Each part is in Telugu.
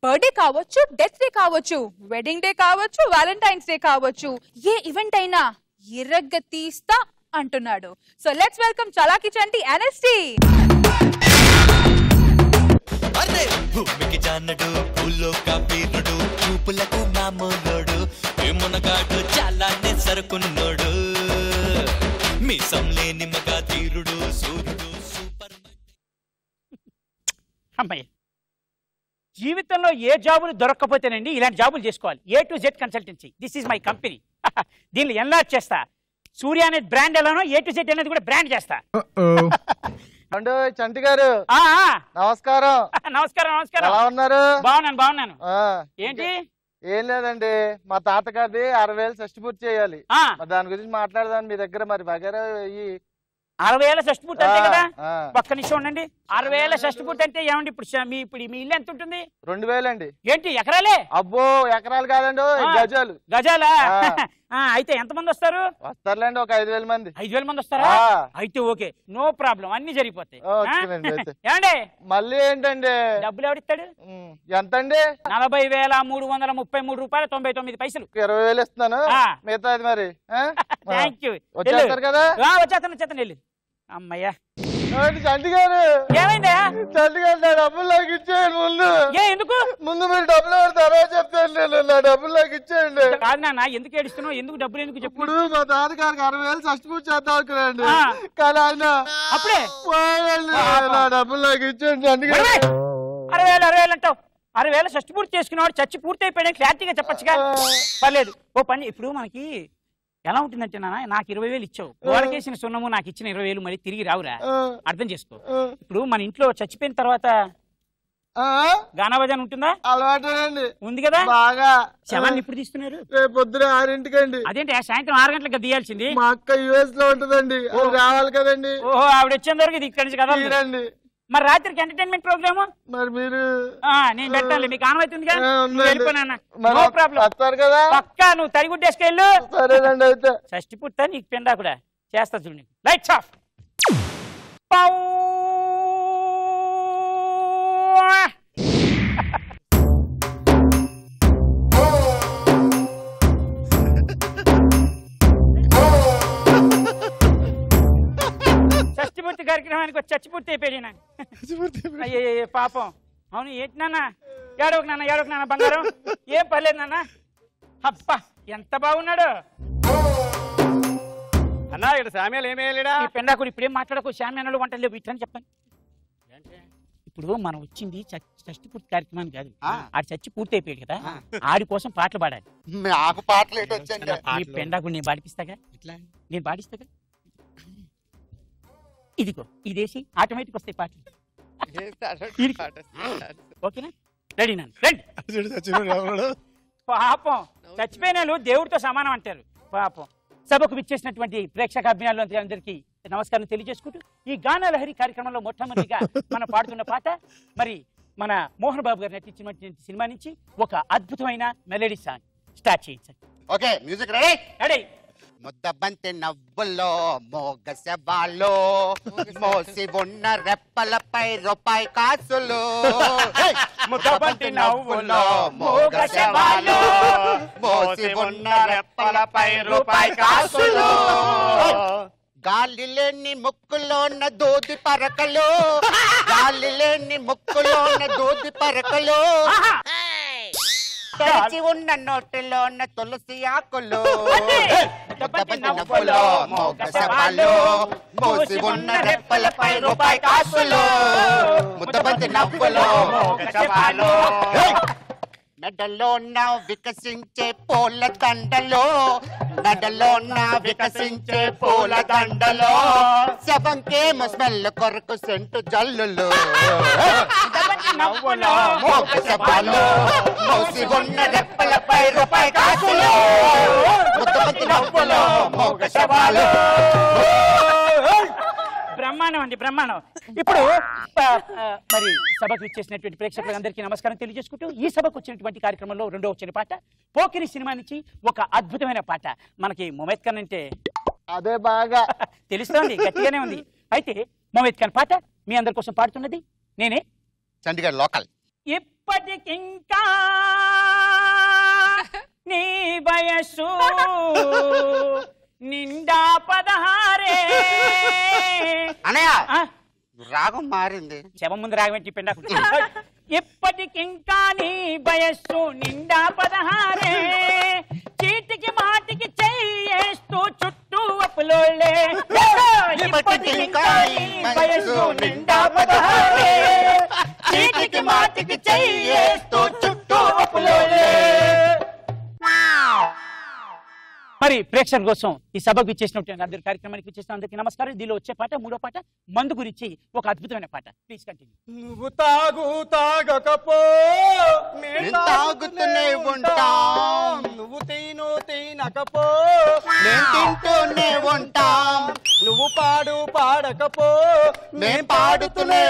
బర్త్డే కావచ్చు డెత్ డే కావచ్చు వెడ్డింగ్ డే కావచ్చు వ్యాలంటైన్స్ డే కావచ్చు ఏ ఈవెంట్ అయినా ఇరగ్గ తీస్తా అంటున్నాడు so let's welcome Chalaki Chanti ఎన్ఎస్టీ అరే భూమికి జానడు భూలోక వీరుడు చూపులకు మామూలోడు మునగాడు చాలానే సరుకున్నోడు మీసం లేని మగ తీరుడు సూర్యుడు సూపర్ అమ్మాయి జీవితంలో ఏ జాబులు దొరక్కపోతేనండి ఇలాంటి జాబులు చేసుకోవాలి A to Z consultancy this is my company దీనిలో ఎన్లార్జ్ చేస్తా సూర్య అనేది బ్రాండ్ ఎలానో ఏ టు జెడ్ అనేది కూడా బ్రాండ్ చేస్తా అండు చంటి గారు ఆ, ఆ, నమస్కారం నమస్కారం నమస్కారం ఎలా ఉన్నారు బాగున్నాను బాగున్నాను ఆ, ఏంటి ఏం లేదండి మా తాతగారిది అరవై వేలు షష్టి పూర్తి చేయాలి ఆ, మరి దాని గురించి మాట్లాడదాం మీ దగ్గర మరి వగేరా ఈ అరవై ఏళ్ళ షష్టి పూర్తి అంతే కదా ఆ, ఒక్క నిమిషం ఉండండి అరవై ఏళ్ళ షష్టి పూర్తి అంటే ఏమండి ఇప్పుడు శ- మీ ఇప్పుడు మీ ఇల్లు ఎంత ఉంటుంది రెండు వేలండి ఏంటి ఎకరాలే అబ్బో ఎకరాలు కాదండి ఆ. గజాలు గజాలా ఆ. ఆ, అయితే ఎంతమంది వస్తారు వస్తారులేండి ఒక ఐదు వేల మంది ఐదు వేల మంది వస్తారా ఆ. అయితే ఓకే నో ప్రాబ్లం అన్ని జరిగిపోతాయి ఓ, ఆ? వచ్చిందండి అయితే. ఏమండి మళ్ళీ ఏంటండి డబ్బులు ఎవడిస్తాడు ఉమ్, ఎంతండి నలభై వేల మూడు వందల ముప్పై మూడు రూపాయల తొంభై తొమ్మిది పైసలు ఇరవై వేలు ఇస్తున్నాను ఆ. మిగతాది మరి ఆ? ఆ. థ్యాంక్ యూ వచ్చేస్తారు కదా వచ్చేస్తాను వచ్చేస్తాను వెళ్ళు అమ్మయ్యా ఏమండి చంటి గారు ఏమైందా చంటి గారు నా డబ్బులు నాకు ఇచ్చేయండి ముందు ఏ ఎందుకు ముందు మీరు డబ్బులు ఎవరు తర్వాత చెప్తాను నేను నా డబ్బులు నాకు ఇచ్చేయండి కాదు నాన్న ఎందుకు ఏడుస్తున్నావు ఎందుకు డబ్బులు ఎందుకు చెప్పు ఇప్పుడు మా తాతగారికి అరవై వేలు సబ్స్టిట్యూట్ చేద్దాం అనుకున్నాండి ఆ. కానీ ఆయన అప్పుడే పోయాడండి. నా డబ్బులు నాకు ఇచ్చేయండి చంటి గారు అరవై అరవై వేలు అరవై వేలు అంటావు అరవై వేల షష్టి పూర్తి చేసుకున్నవాడు చచ్చి పూర్తి అయిపోయాడు క్లారిటీగా చెప్పొచ్చుగా పర్లేదు ఓ పని ఇప్పుడు మనకి ఎలా ఉంటుందంటే నాన్న నాకు ఇరవై వేలు ఇచ్చావు గోడకేసిన సున్నము నాకు ఇచ్చిన ఇరవై వేలు మళ్ళీ తిరిగి రావురా ఆ, అర్థం చేసుకో ఆ, ఇప్పుడు మన ఇంట్లో చచ్చిపోయిన తర్వాత ఆ, గానా భజన ఉంటుందా అలవాటేనండి ఉంది కదా బాగా శవాన్ని ఇప్పుడు తీస్తున్నారు రేపు పొద్దున ఆరింటికండి అదేంటి ఆ సాయంత్రం ఆరు గంటలకు తీయాల్సింది మా అక్క యుఎస్ లో ఉంటదండి అది రావాలి కదండి ఓహో ఆవిడ వచ్చేంత వరకు ఇది ఇక్కడి నుంచి కదా తీరండి మరి రాత్రికి ఎంటర్టైన్మెంట్ ప్రోగ్రామ్ మరి మీరు నేను పెట్టాలి మీకు ఆనవైతుందిగా ఆ, ఉందండి. వెళ్ళిపోయినా మరి నో ప్రాబ్లం వస్తారు కదా పక్కా నువ్వు తరిగుడ్డేసుకెళ్ళు సరేనండి అయితే షష్టి పుట్ట నీకు పిండా కూడా చేస్తా చూడండి లైట్స్ ఆఫ్ పౌ షష్టి పూర్తి కార్యక్రమానికి వచ్చి చచ్చిపూర్తి అయిపోయాడు ఈయన. అయ్యయ్యో పాపం అవును ఏంటి నాన్న ఏడవకు నాన్న ఏడవకు నాన్న బంగారం ఏం పర్లేదు నాన్న అబ్బా ఎంత బాగున్నాడు అన్నా ఇక్కడ సామ్యాలు ఏమేయలేడా ఈ పెండాకుడు ఇప్పుడేం మాట్లాడకు శామ్యానలు వంటలు లేవు ఇట్లని చెప్పండి ఇప్పుడు మనం వచ్చింది చచ్చి- చచ్చి పూర్తి కార్యక్రమం కాదు ఆ. ఆడు చచ్చి పూర్తి అయిపోయాడు కదా ఆడి కోసం పాటలు పాడాలి నాకు పాటలు ఏంటి వచ్చండి ఈ పెండాకుడు నేను పాడిపిస్తాగా నేను పాడిస్తాగా ఇదిగో ఇదేసి ఆటోమేటిక్ వస్తాయి పాటలు ఓకేనా రెడీ నన్ను రండి పాపం చచ్చిపోయిన వాళ్ళు దేవుడితో సమానం అంటారు పాపం సభకు విచ్చేసినటువంటి ప్రేక్షక అభిమానులు అందరికీ నమస్కారం తెలియజేసుకుంటూ ఈ గాన లహరి కార్యక్రమంలో మొట్టమొదటిగా మనం పాడుతున్న పాట మరి మన మోహన్ బాబు గారు నటించినటువంటి సినిమా నుంచి ఒక అద్భుతమైన మెలడీ సాంగ్ స్టార్ట్ చేయించండి ఓకే మ్యూజిక్ రెడీ రెడీ ముద్దబంతి నవ్వులో మోగ శవాలో మోసి ఉన్న రెప్పలపై రూపాయి కాసులు ముద్దబంతి నవ్వులో మోగ శవాలో మోసి ఉన్న రెప్పలపై రూపాయి కాసులు గాలి లేని ముక్కులోన దూది పరకలు గాలి లేని ముక్కులోన దూది పరకలు తెరిచి ఉన్న నోటిలోన తులసి ఆకులు ముద్దబంతి నవ్వులో మోగ శవాలు మోసి ఉన్న రెప్పలపై రూపాయి కాసులు ముద్దబంతి నవ్వులో మోగ శవాలు మెడలోన వికసించే పూల దండలో మెడలోన వికసించే పూల దండలో శవంకేమో స్మెల్ కొరకు సెంటు జల్లులు నవ్వులో మోగ శవాలు మోసి ఉన్న రెప్పలపై రూపాయి కాసులు ముద్దబంతి నవ్వులో మోగ శవాలు బ్రహ్మాండం అండి బ్రహ్మాండం ఇప్పుడు ఆ, ఆ, మరి సభకు ఇచ్చేసినటువంటి ప్రేక్షకులందరికీ నమస్కారం తెలియజేసుకుంటూ ఈ సభకు వచ్చినటువంటి కార్యక్రమంలో రెండో వచ్చిన పాట పోకిరి సినిమా నుంచి ఒక అద్భుతమైన పాట మనకి మొమెత్ ఖాన్ అంటే అదే బాగా తెలుస్తోంది గట్టిగానే ఉంది అయితే మొమెత్ ఖాన్ పాట మీ అందరి కోసం పాడుతున్నది నేనే చండీగఢ్ లోకల్ ఏ ఇప్పటికింకా నీ వయస్సు నిండా పదహారే అనయ్య ఆ, రాగం మారింది శవం ముందు రాగమేంటి పిండా ఇప్పటికింకా నీ వయస్సు నిండా పదహారే చీటికి మాటికి చెయ్యేస్తూ చుట్టూ అప్పులోళ్ళే ఇప్పటికింకా నీ వయస్సు నిండా పదహారే చీటికి మాటికి చెయ్యేస్తూ చుట్టూ అప్పులోళ్ళే మరి ప్రేక్షకుల కోసం ఈ సభకు ఇచ్చేసినటువంటి అందరి కార్యక్రమానికి ఇచ్చేసిన అందరికీ నమస్కారం దీనిలో వచ్చే పాట మూడో పాట మందు గురించి ఒక అద్భుతమైన పాట ప్లీజ్ కంటిన్యూ నువ్వు తాగు తాగకపో నేను తాగుతూనే ఉంటాం. నువ్వు తిను తినకపో నేను తింటూనే ఉంటాం నువ్వు పాడు పాడకపో మేం పాడుతూనే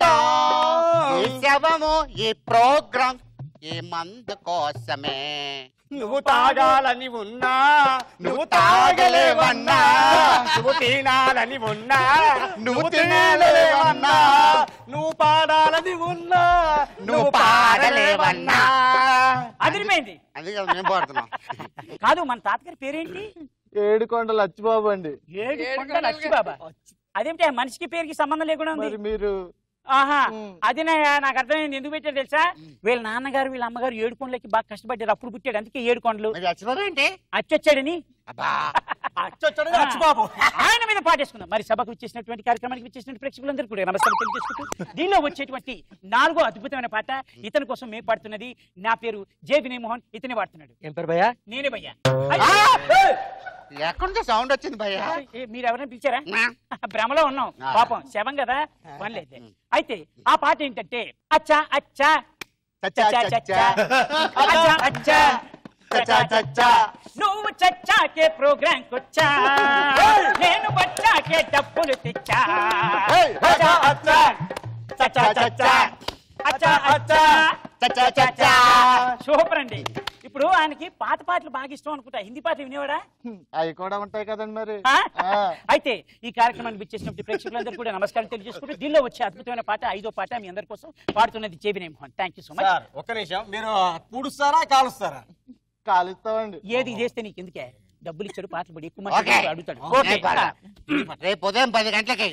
ఉంటాం ఈ శవము ఈ ప్రోగ్రామ్ ఈ మందు కోసమే నువ్వు తాగాలని ఉన్నా నువ్వు తాగలేవన్నా. నువ్వు తినాలని ఉన్నా నువ్వు తినలేవన్నా. నువ్వు పాడాలని ఉన్నా నువ్వు పాడలేవన్నా అదిరిపోయింది అది కదా మేము పాడుతున్నాం కాదు మన తాతగారి పేరేంటి ఏడు కొండలు అచ్చిబాబు అండి ఏడు కొండల అచ్చిబాబా అదేంటి ఆ మనిషికి పేరుకి సంబంధం లేకుండా ఉంది మరి మీరు ఆహా ఉమ్. అది నాకు అర్థమైంది ఎందుకు పెట్టారు తెలుసా వీళ్ళ నాన్నగారు వీళ్ళ అమ్మగారు ఏడు కొండలకి బాగా కష్టపడ్డారు అప్పుడు పుట్టాడు అందుకే ఏడు కొండలు మరి అచ్చిబాబు ఏంటి అచ్చొచ్చాడని అబ్బా అచ్చొచ్చడు అచ్చిబాబు ఆయన మీద పాటేసుకుందాం మరి సభకు ఇచ్చేసినటువంటి కార్యక్రమానికి ఇచ్చేసినటువంటి ప్రేక్షకులందరూ కూడా నమస్కారం తెలియజేసుకుంటూ దీనిలో వచ్చేటువంటి నాలుగో అద్భుతమైన పాట ఇతని కోసం మేము పాడుతున్నది నా పేరు జే వినయ్ మోహన్ ఇతనే పాడుతున్నాడు ఏం పేరు భయ్యా నేనే భయ్యా ఎక్కడి నుంచి సౌండ్ వచ్చింది భయ్యా ఏ, మీరు ఎవరైనా పిలిచారా నా. భ్రమలో ఉన్నాం ఆ. పాపం శవం కదా పనిలేదు అయితే ఆ పాట ఏంటంటే అచ్చా అచ్చా చచ్చా చచ్చా అచ్చా అచ్చా చచ్చా చచ్చా నువ్వు చచ్చాకే ప్రోగ్రామ్ కొచ్చా నేను వచ్చాకే డబ్బులు తెచ్చా అచ్చా అచ్చా చచ్చా చచ్చా అచ్చా అచ్చా చచ్చా చచ్చా సూపర్ అండి ఇప్పుడు ఆయనకి పాత పాటలు బాగా ఇష్టం అనుకుంటా హిందీ పాటలు వినేవాడా అవి కూడా ఉంటాయి కదండి మరి ఆ? ఆ. అయితే ఈ కార్యక్రమాన్ని విచ్చేసినప్పుడు ప్రేక్షకులందరూ కూడా నమస్కారం తెలియజేసుకుంటూ దీనిలో వచ్చే అద్భుతమైన పాట ఐదో పాట మీ అందరి కోసం పాడుతున్నది JB Mohan thank you so much sir ఒక్క నిమిషం మీరు పూడుస్తారా కాలుస్తారా కాలుస్తామండి ఏది ఇది చేస్తే నీకు ఎందుకే డబ్బులు ఇచ్చాడు పాటలు పడి ఎక్కువ ఓకే. మంది అడుగుతాడు ఓకే నేను పాడా. రేపు ఉదయం పది గంటలకి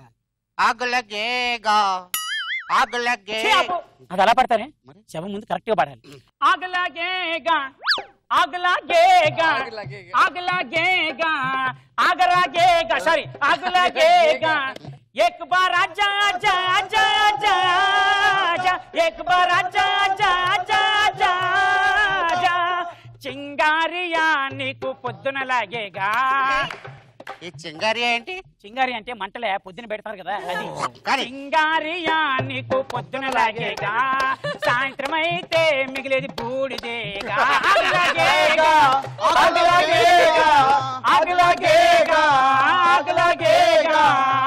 ఆగులగేగా ఆగులగే ఛీ, ఆపు. అది అలా పడతానే మరి? శవం ముందు కరెక్ట్ గా పాడాలి ఆగలాగేగా ఆగలాగేగా ఆగలాగేగా ఆగలాగేగా సారీ ఆగలాగేగా एक बार आजा आजा आजा आजा आजा एक बार आजा आजा आजा आजा आजा చింగారియా నీకు పొద్దున లాగేగా ఈ చింగారి ఏంటి చింగారి అంటే మంటలే పొద్దున పెడతారు కదా అది కానీ సింగారియా నీకు పొద్దున లాగేగా సాయంత్రం అయితే మిగిలేది బూడిదేగా ఆగలాగేగా ఆగలాగేగా ఆగలాగేగా ఆగలాగేగా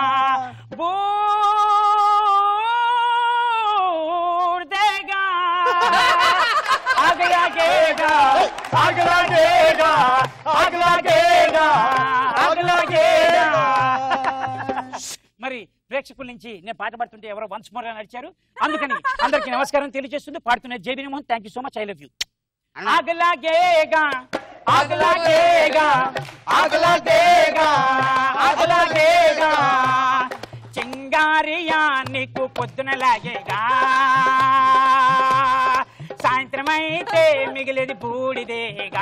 బూడిదేగా ఆగలాగేగా ఆగలాగేగా ఆగలాగేగా ఆగలాగేగా మరి ప్రేక్షకుల నుంచి నేను పాట పాడుతుంటే ఎవరో వన్స్ మోర్ అని అడిచారు అందుకని అందరికి నమస్కారం తెలియజేస్తుంది పాడుతున్న JB Mohan thank you so much I love you అన్న. ఆగలాగేగా ఆగలాగేగా ఆగలాగేగా ఆగలాగేగా చింగారియా నీకు పొద్దున లాగేగా సాయంత్రం అయితే మిగిలేది బూడిదేగా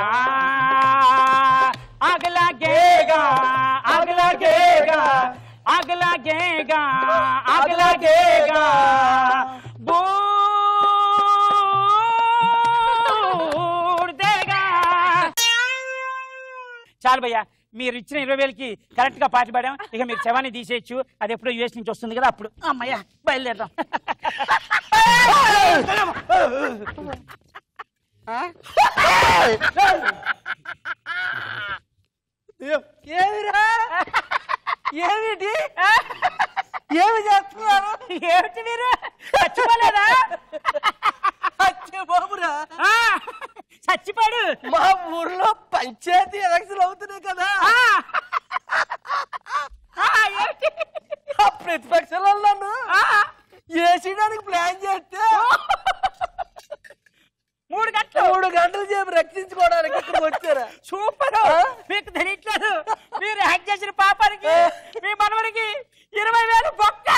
ఆగలాగేగా ఆగలాగేగా ఆగలాగేగా ఆగలాగేగా బూడిదేగా చాలు భయ్యా మీరు ఇచ్చిన ఇరవై వేలకి కరెక్ట్ గా పాట పాడాం ఇక మీరు శవాన్ని తీసేయచ్చు అది ఎప్పుడో యూఎస్ నుంచి వస్తుంది కదా అప్పుడు అమ్మయ్యా బయలుదేరదాం ఏమిరా ఏమిటి ఏమి చేస్తున్నారు ఏమిటి మీరు చచ్చిపోలేదా అచ్చే బాబురా ఆ, చచ్చిపోయాడు మా ఊర్లో పంచాయతీ ఎలక్షన్ అవుతున్నాయి కదా ఆ, ఆ, ఏమిటి? ఆ ప్రతిపక్షాలు నన్ను ఆ, వేసేయడానికి ప్లాన్ చేస్తే మూడు గంటలు మూడు గంటల సేపు రక్షించుకోవడానికి ఇక్కడికి వచ్చారా సూపర్ మీకు తెలియట్లేదు మీరు హ్యాక్ చేసిన పాపానికి మీ మనవడికి ఇరవై వేలు బొక్క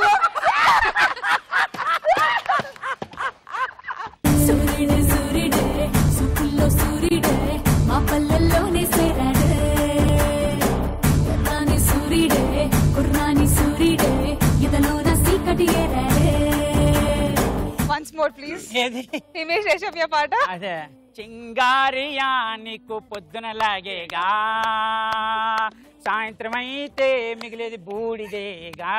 సూర్యుడే సూర్యుడే సుఖుల్లో సూర్యుడే మా పల్లెల్లోనే సేరాడే ఎర్రాని సూర్యుడే కుర్రాని సూర్యుడే ఇదలోన సీకటి ఏరాడే వన్స్ మోర్ ప్లీజ్ ఏది హిమేష్ రేషమ్య పాట అదే చింగారియా నీకు పొద్దున లాగేగా సాయంత్రం అయితే మిగిలేది బూడిదేగా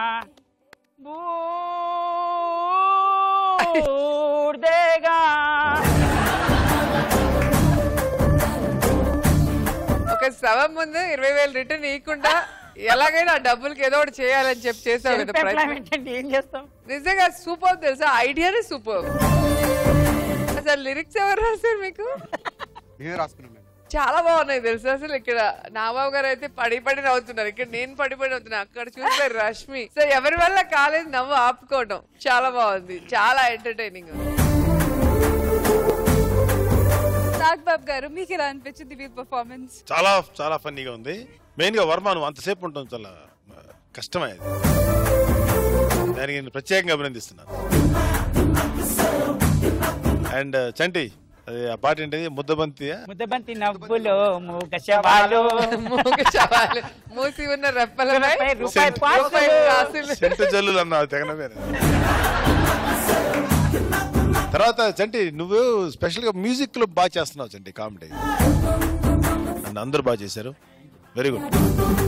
బూడిదేగా ఒక శవం ముందు ఇరవై వేలు రిటర్న్ ఇవ్వకుండా ఎలాగైనా ఆ డబ్బులకి ఏదో ఒకటి చేయాలని చెప్పి చేసావు కదా ప్రయత్నం. ఎంప్లాయ్మెంట్ అంటే ఏం చేస్తాం నిజంగా సూపర్ తెలుసా ఐడియానే సూపర్ అసలు లిరిక్స్ ఎవరు రాశారు మీకు నేను రాసుకున్నాను మేడం చాలా బాగున్నాయి తెలుసా అసలు ఇక్కడ నాబాబు గారు అయితే పడి పడి నవ్వుతున్నారు ఇక్కడ నేను పడి పడి నవ్వుతున్నా అక్కడ చూసారు రష్మి సో ఎవరి వల్ల కాలేదు నవ్వు ఆపుకోవడం చాలా బాగుంది చాలా ఎంటర్టైనింగ్ నాగబాబు గారు మీకు ఎలా అనిపించింది మీ పర్ఫార్మెన్స్ చాలా చాలా ఫన్నీగా ఉంది మెయిన్ గా వర్మ నువ్వు అంతసేపు ఉంటుంది చాలా ఆ, కష్టమైంది దానికి నేను ప్రత్యేకంగా అభినందిస్తున్నాను అండ్ చంటి అది ఆ పాట ఏంటిది ముద్దబంతి ముద్దబంతి నవ్వులో మూగ శవాలు మూగ శవాలు మూసి ఉన్న రెప్పలపై రూపాయి రూపాయి పాసులు. రూపాయి కాసులు సెంటు జల్లులు అన్న తెగన పేరు తర్వాత చంటి నువ్వు స్పెషల్ గా మ్యూజిక్ లో బాగా చేస్తున్నావు చంటి కామెడీ అండ్ అందరూ బాగా చేశారు వెరీ గుడ్